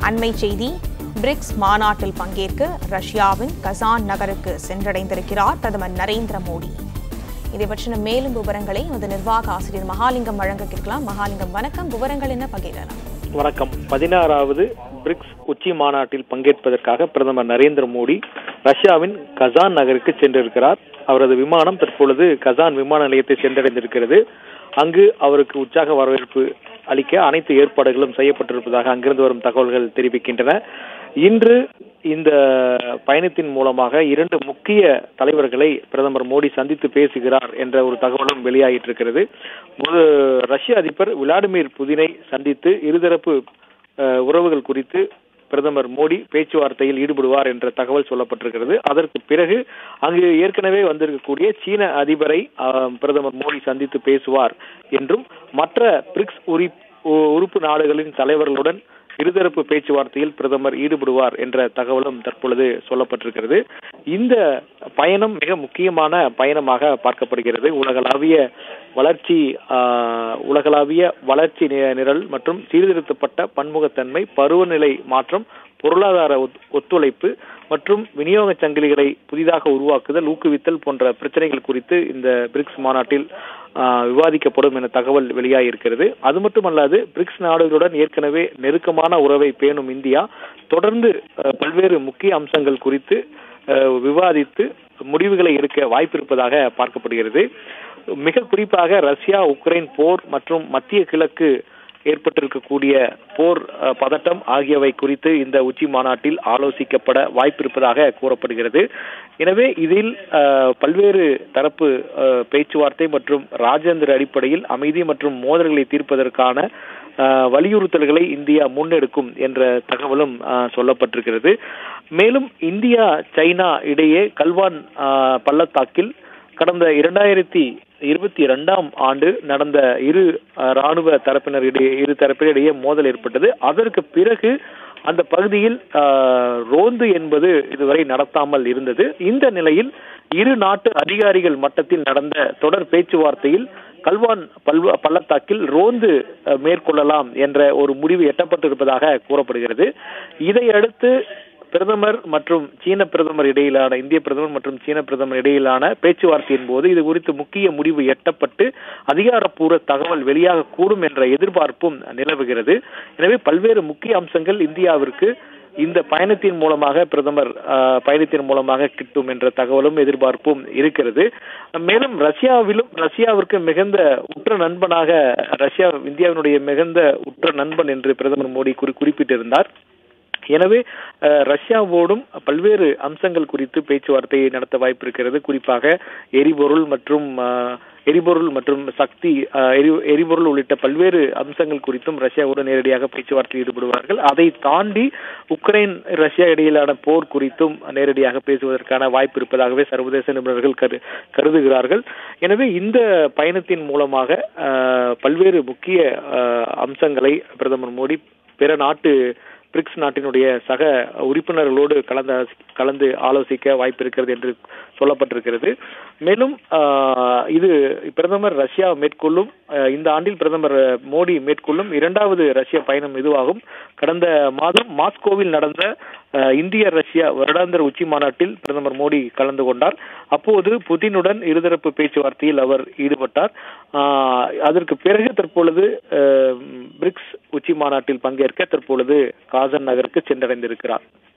அண்மை செய்தி பிரிக்ஸ் மாநாட்டில் பங்கேற்க ரஷ்யாவின் கசான் நகருக்கு சென்றடைந்திருக்கிறார் பிரதமர் நரேந்திர மோடி இதை பற்றின மேலும் விவரங்களை நமது நிர்வாக ஆசிரியர் மகாலிங்கம் வழங்க கேட்கலாம் மகாலிங்கம் வணக்கம் விவரங்கள் என்ன பகிரலாம் வணக்கம் பதினாறாவது பிரிக்ஸ் உச்சி மாநாட்டில் பங்கேற்பதற்காக பிரதமர் நரேந்திர மோடி ரஷ்யாவின் கசான் நகருக்கு சென்றிருக்கிறார் அவரது விமானம் தற்பொழுது கசான் விமான நிலையத்தை சென்றடைந்திருக்கிறது அங்கு அவருக்கு உற்சாக வரவேற்பு அளிக்க அனைத்து ஏற்பாடுகளும் செய்யப்பட்டிருப்பதாக அங்கிருந்து வரும் தகவல்கள் தெரிவிக்கின்றன இன்று இந்த பயணத்தின் மூலமாக இரண்டு முக்கிய தலைவர்களை பிரதமர் மோடி சந்தித்து பேசுகிறார் என்ற ஒரு தகவலும் வெளியாகிட்டிருக்கிறது ஒரு ரஷ்ய அதிபர் விளாடிமிர் புதினை சந்தித்து இருதரப்பு அஹ், உறவுகள் குறித்து பிரதமர் மோடி பேச்சுவார்த்தையில் ஈடுபடுவார் என்ற தகவல் சொல்லப்பட்டிருக்கிறது அதற்கு பிறகு அங்கு ஏற்கனவே வந்திருக்கக்கூடிய சீன அதிபரை அஹ், பிரதமர் மோடி சந்தித்து பேசுவார் என்றும் மற்ற பிரிக்ஸ் உரி உ- உறுப்பு நாடுகளின் தலைவர்களுடன் இருதரப்பு பேச்சுவார்த்தையில் பிரதமர் ஈடுபடுவார் என்ற தகவலும் தற்பொழுது சொல்லப்பட்டிருக்கிறது இந்த பயணம் மிக முக்கியமான பயணமாக பார்க்கப்படுகிறது உலகளாவிய வளர்ச்சி ஆஹ், உலகளாவிய வளர்ச்சி நி- நிரல் மற்றும் சீர்திருத்தப்பட்ட பன்முகத்தன்மை பருவநிலை மாற்றம் பொருளாதார ஒத்- ஒத்துழைப்பு மற்றும் விநியோக சங்கிலிகளை புதிதாக உருவாக்குதல் ஊக்குவித்தல் போன்ற பிரச்சனைகள் குறித்து இந்த பிரிக்ஸ் மாநாட்டில் ஆஹ், விவாதிக்கப்படும் என தகவல் வெளியாகியிருக்கிறது அது மட்டுமல்லாது பிரிக்ஸ் நாடுகளுடன் ஏற்கனவே நெருக்கமான உறவை பேணும் இந்தியா தொடர்ந்து அஹ், பல்வேறு முக்கிய அம்சங்கள் குறித்து அஹ், விவாதித்து முடிவுகளை எடுக்க வாய்ப்பிருப்பதாக பார்க்கப்படுகிறது மிக குறிப்பாக ரஷ்யா உக்ரைன் போர் மற்றும் மத்திய கிழக்கு ஏற்பட்டிருக்கக்கூடிய போர் அஹ், பதட்டம் ஆகியவை குறித்து இந்த உச்சி மாநாட்டில் ஆலோசிக்கப்பட வாய்ப்பிருப்பதாக கூறப்படுகிறது எனவே இதில் அஹ், பல்வேறு தரப்பு அஹ், பேச்சுவார்த்தை மற்றும் ராஜேந்திர அடிப்படையில் அமைதி மற்றும் மோதல்களை தீர்ப்பதற்கான அஹ், வலியுறுத்தல்களை இந்தியா முன்னெடுக்கும் என்ற தகவலும் அஹ், சொல்லப்பட்டிருக்கிறது மேலும் இந்தியா சைனா இடையே கல்வான் அஹ், பள்ளத்தாக்கில் கடந்த இரண்டாயிரத்தி இருபத்தி இரண்டாம் ஆண்டு நடந்த இரு அஹ், ராணுவ தரப்பினரிடையே இரு தரப்பினரிடையே மோதல் ஏற்பட்டது அதற்கு பிறகு அந்த பகுதியில் அஹ், ரோந்து என்பது இதுவரை நடத்தாமல் இருந்தது இந்த நிலையில் இரு நாட்டு அதிகாரிகள் மட்டத்தில் நடந்த தொடர் பேச்சுவார்த்தையில் கல்வான் பல்வ பள்ளத்தாக்கில் ரோந்து அஹ், மேற்கொள்ளலாம் என்ற ஒரு முடிவு எட்டப்பட்டிருப்பதாக கூறப்படுகிறது இதையடுத்து பிரதமர் மற்றும் சீன பிரதமர் இடையிலான இந்திய பிரதமர் மற்றும் சீன பிரதமர் இடையிலான பேச்சுவார்த்தையின் போது இது குறித்து முக்கிய முடிவு எட்டப்பட்டு அதிகாரப்பூர்வ தகவல் வெளியாக கூடும் என்ற எதிர்பார்ப்பும் நிலவுகிறது எனவே பல்வேறு முக்கிய அம்சங்கள் இந்தியாவிற்கு இந்த பயணத்தின் மூலமாக பிரதமர் ஆஹ், பயணத்தின் மூலமாக கிட்டும் என்ற தகவலும் எதிர்பார்ப்பும் இருக்கிறது மேலும் ரஷ்யாவிலும் ரஷ்யாவிற்கு மிகுந்த உற்ற நண்பனாக ரஷ்யா இந்தியாவினுடைய மிகுந்த உற்ற நண்பன் என்று பிரதமர் மோடி குறி குறிப்பிட்டிருந்தார் எனவே அஹ், ரஷ்யாவோடும் பல்வேறு அம்சங்கள் குறித்து பேச்சுவார்த்தை நடத்த வாய்ப்பு இருக்கிறது குறிப்பாக எரிபொருள் மற்றும் அஹ், எரிபொருள் மற்றும் சக்தி அஹ், எரி எரிபொருள் உள்ளிட்ட பல்வேறு அம்சங்கள் குறித்தும் ரஷ்யாவுடன் நேரடியாக பேச்சுவார்த்தையில் ஈடுபடுவார்கள் அதை தாண்டி உக்ரைன் ரஷ்யா இடையிலான போர் குறித்தும் நேரடியாக பேசுவதற்கான வாய்ப்பு இருப்பதாகவே சர்வதேச நிபுணர்கள் கரு கருதுகிறார்கள் எனவே இந்த பயணத்தின் மூலமாக அஹ், பல்வேறு முக்கிய அஹ், அம்சங்களை பிரதமர் மோடி பிற நாட்டு பிரிக்ஸ் நாட்டினுடைய சக உறுப்பினர்களோடு கலந்து கலந்து ஆலோசிக்க வாய்ப்பு இருக்கிறது என்று சொல்லப்பட்டிருக்கிறது மேலும் ஆஹ், இது பிரதமர் ரஷ்யா மேற்கொள்ளும் ஆஹ், இந்த ஆண்டில் பிரதமர் மோடி மேற்கொள்ளும் இரண்டாவது ரஷ்ய பயணம் இதுவாகும் கடந்த மாதம் மாஸ்கோவில் நடந்த ஆஹ், இந்திய ரஷ்யா வருடாந்திர உச்சி மாநாட்டில் பிரதமர் மோடி கலந்து கொண்டார் அப்போது புதினுடன் இருதரப்பு பேச்சுவார்த்தையில் அவர் ஈடுபட்டார் ஆஹ், அதற்கு பிறகு தற்பொழுது ஆஹ், பிரிக்ஸ் உச்சி மாநாட்டில் பங்கேற்க தற்பொழுது காசன் நகருக்கு சென்றடைந்திருக்கிறார்